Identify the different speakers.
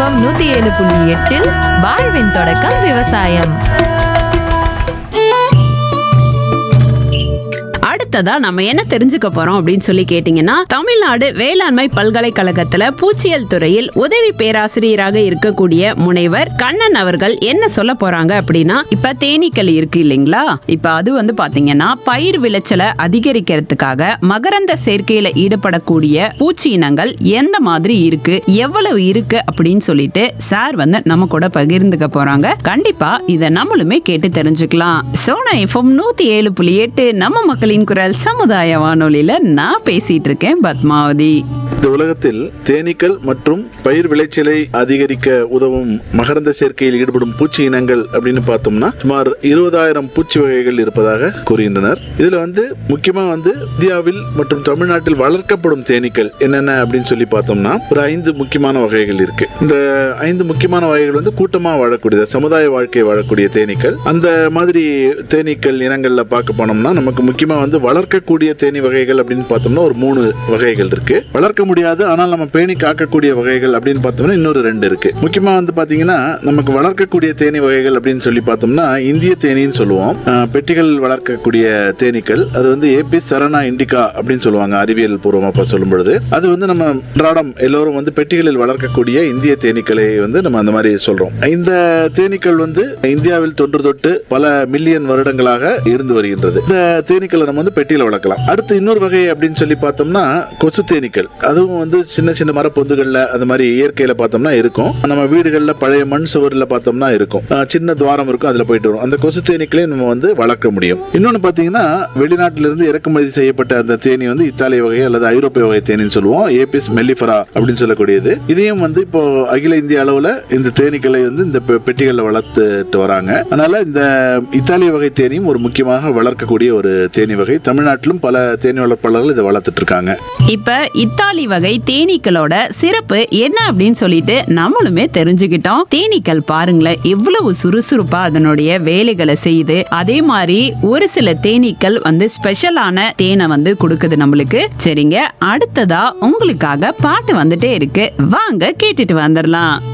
Speaker 1: FM நூத்தி ஏழு புள்ளி எட்டில் வாழ்வின் தொடக்கம் விவசாயம்
Speaker 2: அடுத்ததா நம்ம என்ன தெரிஞ்சுக்க போறோம் அப்படின்னு சொல்லி கேட்டீங்கன்னா தமிழ்நாடு வேளாண்மை பல்கலைக்கழகத்துல பூச்சியல் துறையில் உதவி பேராசிரியராக இருக்கக்கூடிய முனைவர் கண்ணன் அவர்கள் என்ன சொல்ல போறாங்க அப்படின்னா இப்ப தேனீக்கள் இருக்கு இல்லைங்களா இப்ப அது வந்து பாத்தீங்கன்னா பயிர் விளைச்சலை அதிகரிக்கிறதுக்காக மகரந்த சேர்க்கையில ஈடுபடக்கூடிய பூச்சி இனங்கள் எந்த மாதிரி இருக்கு எவ்வளவு இருக்கு அப்படின்னு சொல்லிட்டு சார் வந்து நம்ம கூட பகிர்ந்துக்க போறாங்க கண்டிப்பா இத நம்மளுமே கேட்டு தெரிஞ்சுக்கலாம் சோனா எஃப்எம் நூத்தி ஏழு புள்ளி எட்டு நம்ம மக்களின் குரல் சமுதாய வானொலியில நான் பேசிட்டு இருக்கேன் பத்மாவதி
Speaker 3: இந்த உலகத்தில் தேனீக்கள் மற்றும் பயிர் விளைச்சலை அதிகரிக்க உதவும் மகரந்த சேர்க்கையில் ஈடுபடும் பூச்சி இனங்கள் அப்படின்னு பார்த்தோம்னா சுமார் இருபதாயிரம் பூச்சி வகைகள் இருப்பதாக கூறுகின்றனர் இதுல வந்து முக்கியமா வந்து இந்தியாவில் மற்றும் தமிழ்நாட்டில் வளர்க்கப்படும் தேனீக்கள் என்னென்ன அப்படின்னு சொல்லி பார்த்தோம்னா ஒரு ஐந்து முக்கியமான வகைகள் இருக்கு இந்த ஐந்து முக்கியமான வகைகள் வந்து கூட்டமா வாழக்கூடிய சமுதாய வாழ்க்கை வாழக்கூடிய தேனீக்கள் அந்த மாதிரி தேனீக்கள் இனங்கள்ல பார்க்க போனோம்னா நமக்கு முக்கியமா வந்து வளர்க்கக்கூடிய தேனீ வகைகள் அப்படின்னு பார்த்தோம்னா ஒரு மூணு வகைகள் இருக்கு வளர்க்க முடியாது ஆனால் நம்ம பேணி காக்கக்கூடிய வகைகள் அப்படின்னு பார்த்தோம்னா இன்னொரு ரெண்டு இருக்கு முக்கியமா வந்து பாத்தீங்கன்னா நமக்கு வளர்க்கக்கூடிய தேனீ வகைகள் அப்படின்னு சொல்லி பார்த்தோம்னா இந்திய தேனீன்னு சொல்லுவோம் அஹ், பெட்டிகள் வளர்க்கக்கூடிய தேனீக்கள் அது வந்து ஏபிஸ் சரணா இண்டிகா அப்படின்னு சொல்லுவாங்க அறிவியல் பூர்வமா இப்ப சொல்லும் பொழுது அது வந்து நம்ம அன்றாடம் எல்லோரும் வந்து பெட்டிகளில் வளர்க்கக்கூடிய இந்திய தேனீக்களை வந்து நம்ம அந்த மாதிரி சொல்றோம் இந்த தேனீக்கள் வந்து இந்தியாவில் தொன்று தொட்டு பல மில்லியன் வருடங்களாக இருந்து வருகின்றது இந்த தேனீக்களை நம்ம வந்து பெட்டியில வளர்க்கலாம் அடுத்து இன்னொரு வகை அப்படின்னு சொல்லி பார்த்தோம்னா கொசு தேனீக்கள் அதுவும் வந்து சின்ன சின்ன மரப்பொந்துகள்ல அந்த மாதிரி இயற்கையில பார்த்தோம்னா இருக்கும் நம்ம வீடுகள்ல பழைய மண் சுவர்ல பார்த்தோம்னா இருக்கும் அஹ் சின்ன துவாரம் இருக்கும் அதுல போயிட்டு வரும் அந்த கொசு தேனீக்களையும் நம்ம வந்து வளர்க்க முடியும் இன்னொன்னு பாத்தீங்கன்னா வெளிநாட்டிலிருந்து இறக்குமதி செய்யப்பட்ட அந்த தேனி வந்து இத்தாலிய வகை அல்லது ஐரோப்பிய வகை தேனின்னு சொல்லுவோம் ஏபிஸ் மெல்லிஃபரா அப்படின்னு சொல்லக்கூடியது இதையும் வந்து இப்போ அகில இந்திய அளவுல இந்த தேனீக்களை வந்து இந்த பெ- பெட்டிகள்ல வளர்த்துட்டு வராங்க அதனால இந்த இத்தாலிய வகை தேனியும் ஒரு முக்கியமாக வளர்க்கக்கூடிய ஒரு தேனி வகை தமிழ்நாட்டிலும் பல தேனி வளர்ப்பாளர்கள் இதை வளர்த்துட்டு இருக்காங்க
Speaker 2: இப்ப இத்தாலி வகை தேனீக்களோட சிறப்பு என்ன அப்படின்னு சொல்லிட்டு நம்மளுமே தெரிஞ்சுக்கிட்டோம் தேனீக்கள் பாருங்களேன் எவ்வளவு சுறுசுறுப்பா அதனுடைய வேலைகளை செய்யுது அதே மாதிரி ஒரு சில தேனீக்கள் வந்து ஸ்பெஷலான தேனை வந்து கொடுக்குது நம்மளுக்கு சரிங்க அடுத்ததா உங்களுக்காக பாட்டு வந்துட்டே இருக்கு வாங்க கேட்டுட்டு வந்துடலாம்